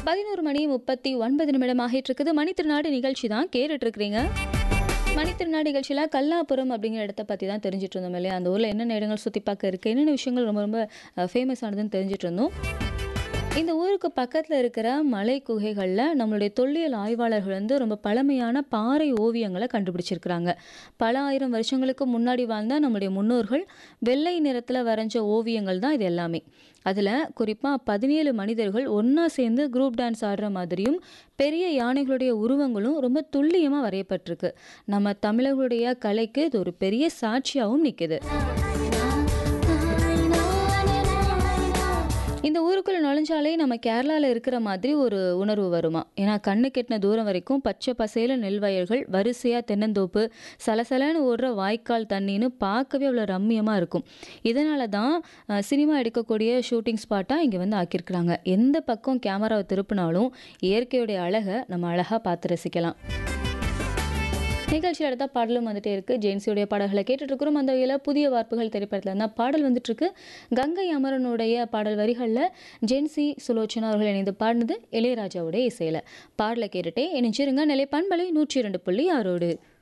பதினோரு மணி முப்பத்தி ஒன்பது நிமிடம் ஆகிட்டு இருக்குது மணித்திருநாடு நிகழ்ச்சி தான் கேட்டுட்டு இருக்கிறீங்க மணித்திருநாடு நிகழ்ச்சியில் கல்லாபுரம் அப்படிங்கிற இடத்த பற்றி தான் தெரிஞ்சுட்டு இருந்தோம் இல்லையா அந்த ஊரில் என்னென்ன இடங்கள் சுற்றி பார்க்க இருக்குது என்னென்ன விஷயங்கள் ரொம்ப ரொம்ப ஃபேமஸ் ஆனதுன்னு தெரிஞ்சுட்டு இருந்தோம் இந்த ஊருக்கு பக்கத்தில் இருக்கிற மலை குகைகளில் நம்மளுடைய தொல்லியல் ஆய்வாளர்கள் வந்து ரொம்ப பழமையான பாறை ஓவியங்களை கண்டுபிடிச்சிருக்கிறாங்க பல ஆயிரம் வருஷங்களுக்கு முன்னாடி வாழ்ந்த நம்முடைய முன்னோர்கள் வெள்ளை நிறத்தில் வரைஞ்ச ஓவியங்கள் தான் இது எல்லாமே அதில் குறிப்பாக பதினேழு மனிதர்கள் ஒன்றா சேர்ந்து குரூப் டான்ஸ் ஆடுற மாதிரியும் பெரிய யானைகளுடைய உருவங்களும் ரொம்ப துல்லியமாக வரையப்பட்டிருக்கு நம்ம தமிழர்களுடைய கலைக்கு இது ஒரு பெரிய சாட்சியாகவும் நிற்குது இந்த ஊருக்குள்ள நுழைஞ்சாலே நம்ம கேரளாவில் இருக்கிற மாதிரி ஒரு உணர்வு வருமா ஏன்னா கண்ணு கெட்டின தூரம் வரைக்கும் பச்சை பசேல நெல் வயல்கள் வரிசையாக தென்னந்தோப்பு சலசலன்னு ஓடுற வாய்க்கால் தண்ணின்னு பார்க்கவே அவ்வளோ ரம்மியமாக இருக்கும் இதனால தான் அஹ், சினிமா எடுக்கக்கூடிய ஷூட்டிங் ஸ்பாட்டாக இங்கே வந்து ஆக்கியிருக்கிறாங்க எந்த பக்கம் கேமராவை திருப்பினாலும் இயற்கையுடைய அழகை நம்ம அழகாக பார்த்து ரசிக்கலாம் நிகழ்ச்சியில் அடுத்த பாடலும் வந்துட்டே இருக்கு ஜெயின்சியுடைய பாடல்களை கேட்டுட்டு இருக்கிறோம் அந்த வகையில் புதிய வார்ப்புகள் திரைப்படத்தில் இருந்தால் பாடல் வந்துட்டு இருக்கு கங்கை அமரனுடைய பாடல் வரிகளில் ஜென்சி சுலோச்சனா அவர்கள் இணைந்து பாடினது இளையராஜாவுடைய இசையில் பாடலை கேட்டுட்டே இணைஞ்சிருங்க நிலை பண்பலை நூற்றி இரண்டு புள்ளி ஆறோடு